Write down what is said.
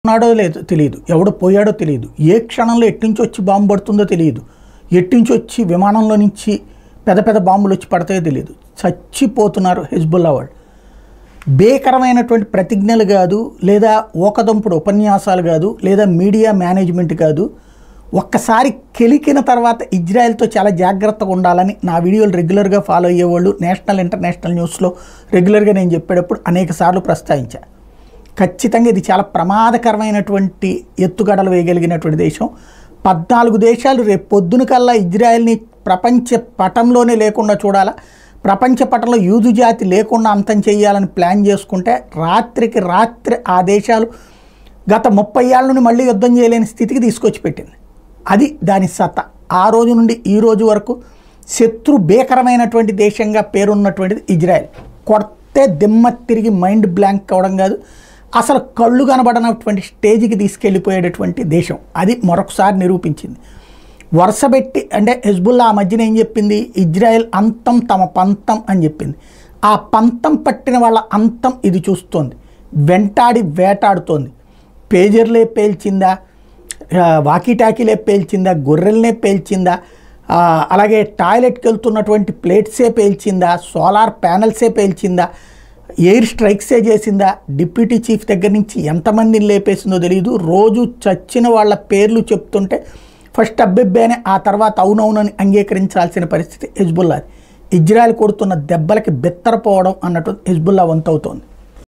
ఉన్నాడో లేదో తెలియదు ఎవడో పోయాడో తెలియదు ఏ క్షణంలో ఎట్నుంచి వచ్చి బాంబు పడుతుందో తెలియదు ఎట్నుంచి వచ్చి విమానంలో నుంచి పెద్ద పెద్ద బాంబులు వచ్చి పడతాయో తెలియదు చచ్చిపోతున్నారు హెజ్బుల్లా వాళ్ళు భీకరమైనటువంటి ప్రతిజ్ఞలు కాదు లేదా ఓకదంపుడు ఉపన్యాసాలు కాదు లేదా మీడియా మేనేజ్మెంట్ కాదు ఒక్కసారి కెలికిన తర్వాత ఇజ్రాయెల్తో చాలా జాగ్రత్తగా ఉండాలని నా వీడియోలు రెగ్యులర్గా ఫాలో అయ్యేవాళ్ళు నేషనల్ ఇంటర్నేషనల్ న్యూస్లో రెగ్యులర్గా నేను చెప్పేటప్పుడు అనేక సార్లు ప్రస్తావించా ఖచ్చితంగా ఇది చాలా ప్రమాదకరమైనటువంటి ఎత్తుగడలు వేయగలిగినటువంటి దేశం పద్నాలుగు దేశాలు రేపు పొద్దున కల్లా ఇజ్రాయెల్ని ప్రపంచ పటంలోనే లేకుండా చూడాలా ప్రపంచ పటంలో యూదు జాతి లేకుండా అంతం చేయాలని ప్లాన్ చేసుకుంటే రాత్రికి రాత్రి ఆ దేశాలు గత ముప్పై ఏళ్ళ నుండి మళ్ళీ యుద్ధం చేయలేని స్థితికి తీసుకొచ్చి పెట్టింది అది దాని సత్తా ఆ రోజు నుండి ఈ రోజు వరకు శత్రు భీకరమైనటువంటి దేశంగా పేరున్నటువంటిది ఇజ్రాయెల్ కొడితే దిమ్మ తిరిగి మైండ్ బ్లాంక్ అవడం కాదు అసలు కళ్ళు కనబడనటువంటి స్టేజ్కి తీసుకెళ్ళిపోయేటటువంటి దేశం అది మరొకసారి నిరూపించింది వరుసబెట్టి అంటే హెజ్బుల్లా ఆ మధ్యన ఏం చెప్పింది ఇజ్రాయెల్ అంతం తమ పంతం అని చెప్పింది ఆ పంతం పట్టిన వాళ్ళ అంతం ఇది చూస్తోంది వెంటాడి వేటాడుతోంది పేజర్లే పేల్చిందా ఆ, వాకీటాకీలే పేల్చిందా గొర్రెలనే పేల్చిందా ఆ, అలాగే టాయిలెట్కి వెళ్తున్నటువంటి ప్లేట్సే పేల్చిందా సోలార్ ప్యానల్సే పేల్చిందా ఎయిర్ స్ట్రైక్సే చేసిందా డిప్యూటీ చీఫ్ దగ్గర నుంచి ఎంతమందిని లేపేసిందో తెలియదు రోజు చచ్చిన వాళ్ళ పేర్లు చెప్తుంటే ఫస్ట్ అబ్బెబ్బేనే ఆ తర్వాత అవునవునని అంగీకరించాల్సిన పరిస్థితి హెజ్బుల్లా ఇజ్రాయెల్ కొడుతున్న దెబ్బలకి బెత్తరపోవడం అన్నట్టు హెజ్బుల్లా వంతవుతోంది